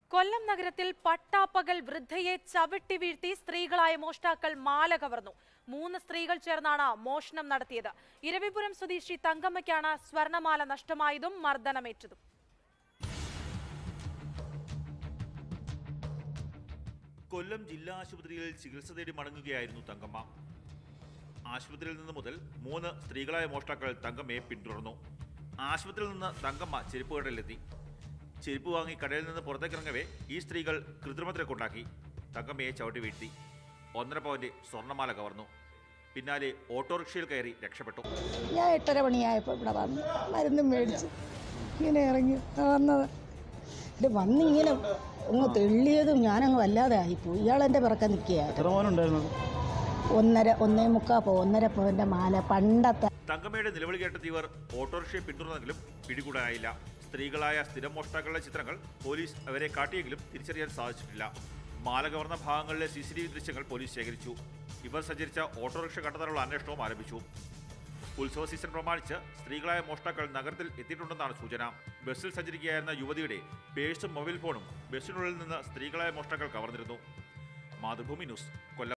കൊല്ലം നഗരത്തിൽ പട്ടാപ്പകൽ വൃദ്ധയെ ചവിട്ടി വീഴ്ത്തി സ്ത്രീകളായ മോഷ്ടാക്കൾ മാല കവർന്നു മൂന്ന് സ്ത്രീകൾ ചേർന്നാണ് മോഷണം നടത്തിയത് ഇരവിപുരം സ്വദേശി തങ്കമ്മയ്ക്കാണ് സ്വർണമാല നഷ്ടമായതും മർദ്ദനമേറ്റതും കൊല്ലം ജില്ലാ ആശുപത്രിയിൽ ചികിത്സ തേടി മടങ്ങുകയായിരുന്നു തങ്കമ്മ ആശുപത്രിയിൽ നിന്ന് മുതൽ മൂന്ന് സ്ത്രീകളായ മോഷ്ടാക്കൾ തങ്കമ്മയെ പിന്തുടർന്നു ആശുപത്രിയിൽ നിന്ന് തങ്കമ്മ ചെരുപ്പ് കടയിലെത്തി ചെരുപ്പ് വാങ്ങി കടയിൽ നിന്ന് പുറത്തേക്കിറങ്ങവേ ഈ സ്ത്രീകൾ കൃത്രിമത്തിലേക്കുണ്ടാക്കി തങ്കമ്മയെ ചവിട്ടി വീഴ്ത്തി ഒന്നര പവന്റെ സ്വർണ്ണമാല കവർന്നു പിന്നാലെ ഓട്ടോറിക്ഷയിൽ കയറി രക്ഷപ്പെട്ടു ഞാൻ എട്ടര മണിയായപ്പോൾ ഇവിടെ വന്നു മരുന്നും മേടിച്ച് ഇങ്ങനെ ഇറങ്ങി വന്നത് ഇത് വന്നിങ്ങനെ ഒന്ന് തെള്ളിയതും ഞാനങ്ങ് വല്ലാതെ ആയിപ്പോയി ഇയാളെൻ്റെ പിറക്കെ നിൽക്കുകയായിരുന്നു എത്ര മോനുണ്ടായിരുന്നത് ഒന്നര ഒന്നേ മുക്കാ പോ ഒന്നര പവൻ്റെ മാല പണ്ടത്തെ തങ്കമ്മയുടെ നിലവിളി കേട്ട തീവർ ഓട്ടോറിക്ഷയെ പിന്തുടർന്നെങ്കിലും പിടികൂടാനായില്ല സ്ത്രീകളായ സ്ഥിരം മോഷ്ടാക്കളുടെ ചിത്രങ്ങൾ പോലീസ് അവരെ കാട്ടിയെങ്കിലും തിരിച്ചറിയാൻ സാധിച്ചിട്ടില്ല മാല കവർന്ന ഭാഗങ്ങളിലെ സി സി ടി വി ദൃശ്യങ്ങൾ പോലീസ് ശേഖരിച്ചു ഇവർ സഞ്ചരിച്ച ഓട്ടോറിക്ഷ കണ്ടെത്താനുള്ള അന്വേഷണവും ആരംഭിച്ചു ഉത്സവ സീസൺ പ്രമാണിച്ച് സ്ത്രീകളായ മോഷ്ടാക്കൾ നഗരത്തിൽ എത്തിയിട്ടുണ്ടെന്നാണ് സൂചന ബസ്സിൽ സഞ്ചരിക്കുകയായിരുന്ന യുവതിയുടെ പേഴ്സും മൊബൈൽ ഫോണും ബസ്സിനുള്ളിൽ നിന്ന് സ്ത്രീകളായ മോഷ്ടാക്കൾ കവർന്നിരുന്നു മാതൃഭൂമി ന്യൂസ് കൊല്ലം